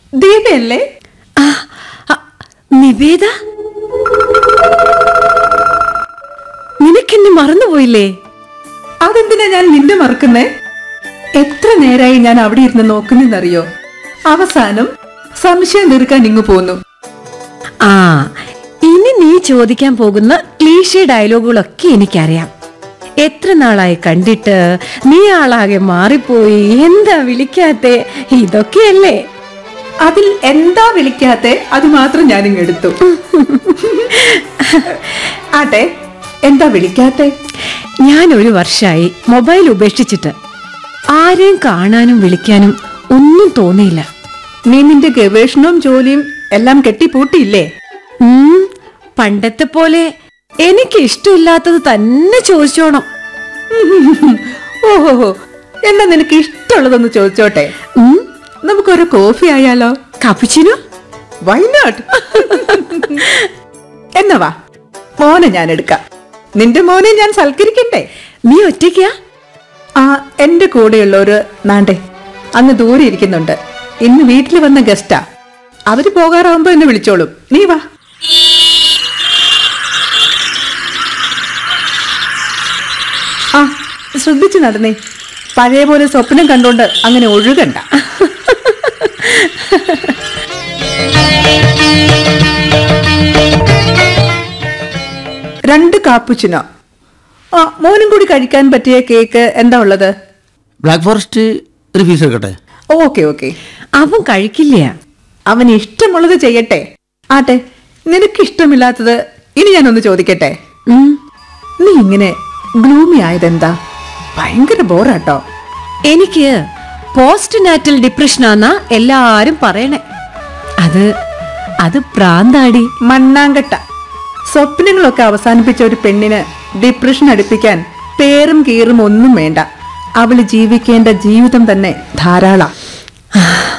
ദീപയല്ലേ ആ, ആ, നിവേദ നിനക്കെന്നെ മറന്നുപോയില്ലേ അതെന്തിനാ ഞാൻ നിന്നെ മറക്കുന്നേ എത്ര നേരായി ഞാൻ അവിടെ ഇരുന്ന് നോക്കുന്നെന്നറിയോ അവസാനം സംശയം തീർക്കാൻ ഇങ്ങു പോന്നു ആ ഇനി നീ ചോദിക്കാൻ പോകുന്ന ക്ലീഷേ ഡയലോഗുകളൊക്കെ എനിക്കറിയാം എത്ര നാളായി കണ്ടിട്ട് നീ ആളാകെ മാറിപ്പോയി എന്താ വിളിക്കാത്തെ ഇതൊക്കെയല്ലേ അതിൽ എന്താ വിളിക്കാത്തെ അത് മാത്രം ഞാൻ ഇങ്ങ് എടുത്തു ആട്ടെ എന്താ വിളിക്കാത്തെ ഞാൻ ഒരു വർഷമായി മൊബൈൽ ഉപേക്ഷിച്ചിട്ട് ആരെയും കാണാനും വിളിക്കാനും ഒന്നും തോന്നിയില്ല നീ നിന്റെ ഗവേഷണവും ജോലിയും എല്ലാം കെട്ടിപ്പൂട്ടിയില്ലേ ഉം, പണ്ടത്തെ പോലെ എനിക്ക് ഇഷ്ടമില്ലാത്തത് തന്നെ ചോദിച്ചോണം ഓഹോ എന്നാ നിനക്ക് ഇഷ്ടമുള്ളതൊന്ന് ചോദിച്ചോട്ടെ ഉം, നമുക്കൊരു കോഫി ആയാലോ കപ്പുച്ചിനോ വൈ നോട്ട് എന്നാ വാ മോനെ ഞാൻ എടുക്കാം നിന്റെ മോനെ ഞാൻ സൽക്കരിക്കട്ടെ നീ ഒറ്റയ്ക്കാ ആ എന്റെ കൂടെയുള്ളവര് നാണ്ടേ അങ്ങ് ദൂരെ ഇരിക്കുന്നുണ്ട് ഇന്ന് വീട്ടിൽ വന്ന ഗസ്റ്റാ അവര് പോകാറാവുമ്പോ എന്നെ വിളിച്ചോളും നീ വാ ആ ശ്രദ്ധിച്ചു നടന്നേ പഴയ പോലെ സ്വപ്നം കണ്ടോണ്ട് അങ്ങനെ ഒഴുകണ്ട രണ്ട് കാപ്പുച്ചിനോ ആ മോനും കൂടി കഴിക്കാൻ പറ്റിയ കേക്ക് എന്താ ഉള്ളത് ബ്ലാക്ക് ഫോറസ്റ്റ് ഒരു പീസ് എടുക്കട്ടെ ഓക്കെ ഓക്കെ അവൻ കഴിക്കില്ല അവന് ഇഷ്ടമുള്ളത് ചെയ്യട്ടെ ആട്ടെ നിനക്ക് ഇഷ്ടമില്ലാത്തത് ഇനി ഞാനൊന്ന് ചോദിക്കട്ടെ ഉം, നീ ഇങ്ങനെ ഗ്ലൂമി ആയതെന്താ ഭയങ്കര ബോറാട്ടോ എനിക്ക് പോസ്റ്റ് നാറ്റൽ ഡിപ്രഷനാന്നാ എല്ലാരും പറയണേ അത് അത് പ്രാന്താടി മണ്ണാങ്കട്ട സ്വപ്നങ്ങളൊക്കെ അവസാനിപ്പിച്ച ഒരു പെണ്ണിന് ഡിപ്രഷൻ അടുപ്പിക്കാൻ പേരും കീറും ഒന്നും വേണ്ട അവള് ജീവിക്കേണ്ട ജീവിതം തന്നെ ധാരാളം